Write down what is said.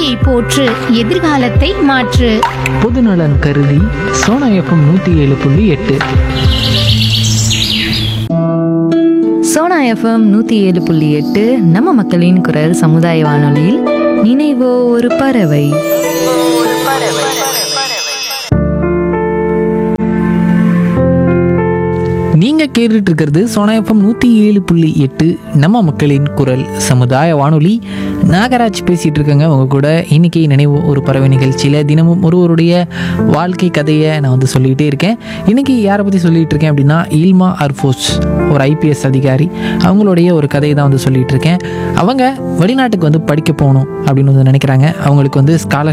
கல்வியை போற்று எதிர்காலத்தை மாற்று பொதுநலன் கருதி சோனா எஃப்எம் நூற்றி ஏழு புள்ளி எட்டு சோனா எஃப்எம் நூற்றி ஏழு புள்ளி எட்டு நம்ம மக்களின் குரல் சமுதாய வானொலியில் நினைவோ ஒரு பறவை நீங்கள் கேட்டுட்டு இருக்கிறது சோனா எஃப்எம் நூற்றி ஏழு புள்ளி எட்டு நம்ம மக்களின் குரல் சமுதாய வானொலி நாகராஜ் பேசிகிட்டு இருக்கேங்க உங்க கூட இன்னைக்கு நினைவு ஒரு பறவை நிகழ்ச்சியில் தினமும் ஒருவருடைய வாழ்க்கை கதையை நான் வந்து சொல்லிக்கிட்டே இருக்கேன் இன்னைக்கு யாரை பற்றி சொல்லிட்டு இருக்கேன் அப்படின்னா இல்மா அர்ஃபோஸ் ஒரு ஐபிஎஸ் அதிகாரி அவங்களுடைய ஒரு கதையை தான் வந்து சொல்லிட்டு இருக்கேன் அவங்க வெளிநாட்டுக்கு வந்து படிக்க போகணும் அப்படின்னு வந்து நினைக்கிறாங்க அவங்களுக்கு வந்து ஸ்காலர்